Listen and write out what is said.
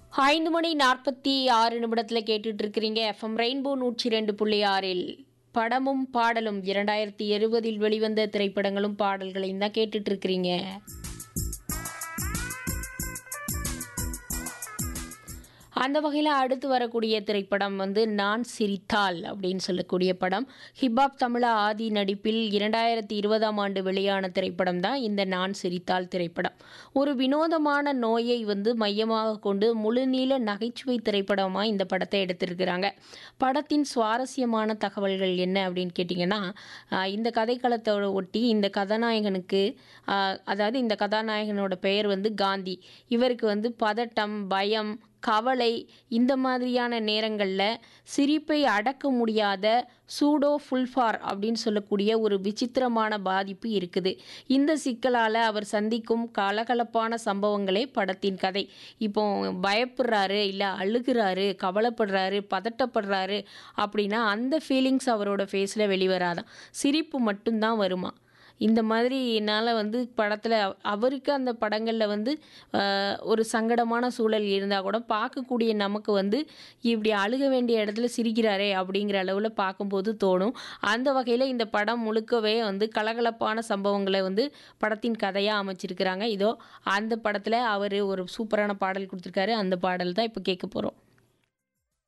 ஐந்து மணி நாற்பத்தி ஆறு நிமிடத்தில் கேட்டுட்டு இருக்கிறீங்க எஃப்எம் ரெயின்போ நூற்றி ரெண்டு புள்ளி ஆறில் படமும் பாடலும் இரண்டாயிரத்தி இருபதில் வெளிவந்த திரைப்படங்களும் பாடல்களையும் தான் கேட்டுட்டு இருக்கிறீங்க அந்த வகையில் அடுத்து வரக்கூடிய திரைப்படம் வந்து நான் சிரித்தால் அப்படின்னு சொல்லக்கூடிய படம் ஹிப்ஹாப் தமிழா ஆதி நடிப்பில் இரண்டாயிரத்தி இருபதாம் ஆண்டு வெளியான திரைப்படம் தான் இந்த நான் சிரித்தால் திரைப்படம் ஒரு வினோதமான நோயை வந்து மையமாக கொண்டு முழுநீள நகைச்சுவை திரைப்படமாக இந்த படத்தை எடுத்திருக்கிறாங்க படத்தின் சுவாரஸ்யமான தகவல்கள் என்ன அப்படின்னு கேட்டிங்கன்னா ஆஹ் இந்த கதைக்களத்தோட ஒட்டி இந்த கதாநாயகனுக்கு ஆஹ் அதாவது இந்த கதாநாயகனோட பெயர் வந்து காந்தி இவருக்கு வந்து பதட்டம் பயம் கவலை இந்த மாதிரியான நேரங்களில் சிரிப்பை அடக்க முடியாத சூடோ ஃபுல்ஃபார் அப்படின்னு சொல்லக்கூடிய ஒரு விசித்திரமான பாதிப்பு இருக்குது இந்த சிக்கலால் அவர் சந்திக்கும் கலகலப்பான சம்பவங்களே படத்தின் கதை இப்போ பயப்படுறாரு இல்லை அழுகிறாரு கவலைப்படுறாரு பதட்டப்படுறாரு அப்படின்னா அந்த ஃபீலிங்ஸ் அவரோட ஃபேஸில் வெளிவராதான் சிரிப்பு மட்டும்தான் வருமா இந்த மாதிரி என்னால் வந்து படத்தில் அவருக்கு அந்த படங்களில் வந்து ஆஹ், ஒரு சங்கடமான சூழல் இருந்தால் கூட பார்க்கக்கூடிய நமக்கு வந்து இப்படி அழுக வேண்டிய இடத்துல சிரிக்கிறாரே அப்படிங்கிற அளவில் பார்க்கும்போது தோணும் அந்த வகையில் இந்த படம் முழுக்கவே வந்து கலகலப்பான சம்பவங்களை வந்து படத்தின் கதையாக அமைச்சிருக்கிறாங்க இதோ அந்த படத்தில் அவர் ஒரு சூப்பரான பாடல் கொடுத்துருக்காரு அந்த பாடல் தான் இப்போ கேட்க போகிறோம்